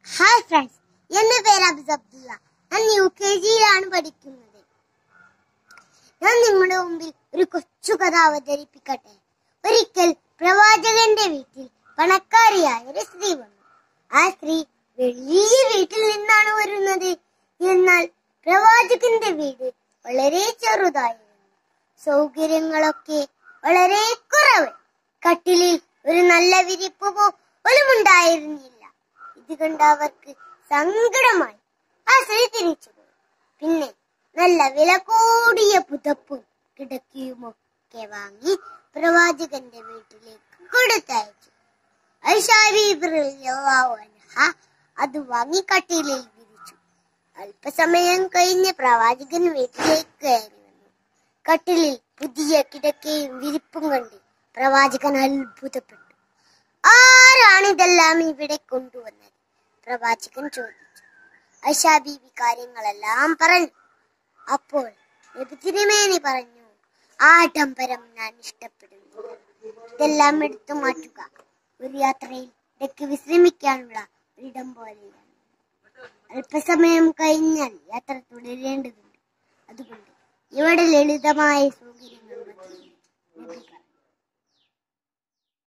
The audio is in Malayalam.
ഹായ് ഫ്രണ്ട്സ് എന്റെ പേര് അബ്ദുൽ അബ്ദുള്ള ഞാൻ യു കെ ജിയിലാണ് പഠിക്കുന്നത് ഞാൻ നിങ്ങളുടെ മുമ്പിൽ ഒരു കൊച്ചു കഥ അവതരിപ്പിക്കട്ടെ ഒരിക്കൽ പ്രവാചകന്റെ വീട്ടിൽ പണക്കാരിയായ ഒരു സ്ത്രീ വന്നു ആ സ്ത്രീ വലിയ വീട്ടിൽ നിന്നാണ് വരുന്നത് എന്നാൽ പ്രവാചകന്റെ വീട് വളരെ ചെറുതായിരുന്നു സൗകര്യങ്ങളൊക്കെ വളരെ കുറവ് കട്ടിലിൽ ഒരു നല്ല വിരിപ്പ് പോലും ഉണ്ടായിരുന്നില്ല ഇത് കണ്ട അവർക്ക് സങ്കടമായി ആ സ്ത്രീ തിരിച്ചുപോയി പിന്നെ നല്ല വില കൂടിയ പുതപ്പും കിടക്കിയുമൊക്കെ വാങ്ങി പ്രവാചകന്റെ വീട്ടിലേക്ക് കൊടുത്തയച്ചു ഐഷാ ബീബി റളിയല്ലാഹു അൻഹ അത് വാങ്ങി കട്ടിലിൽ വിരിച്ചു അല്പസമയം കഴിഞ്ഞ് പ്രവാചകൻ വീട്ടിലേക്ക് കയറി വന്നു കട്ടിലിൽ പുതിയ കിടക്കയും വിരിപ്പും കണ്ട് പ്രവാചകൻ അത്ഭുതപ്പെട്ടു ആരാണ് ഇതെല്ലാം ഇവിടെ കൊണ്ടുവന്നത് പ്രവാചകൻ ചോദിച്ചു ഐഷാ ബീബി കാര്യങ്ങളെല്ലാം പറഞ്ഞു അപ്പോൾ നബി തിരുമേനി പറഞ്ഞു ആഡംബരം ഞാൻ ഇഷ്ടപ്പെടുന്നു ഇതെല്ലാം എടുത്തു മാറ്റുക ഒരു യാത്രയിൽ ഇടയ്ക്ക് വിശ്രമിക്കാനുള്ള ഒരിടം പോലെയാണ് അല്പസമയം കഴിഞ്ഞാൽ യാത്ര തുടരേണ്ടതുണ്ട് അതുകൊണ്ട് ഇവിടെ ലളിതമായ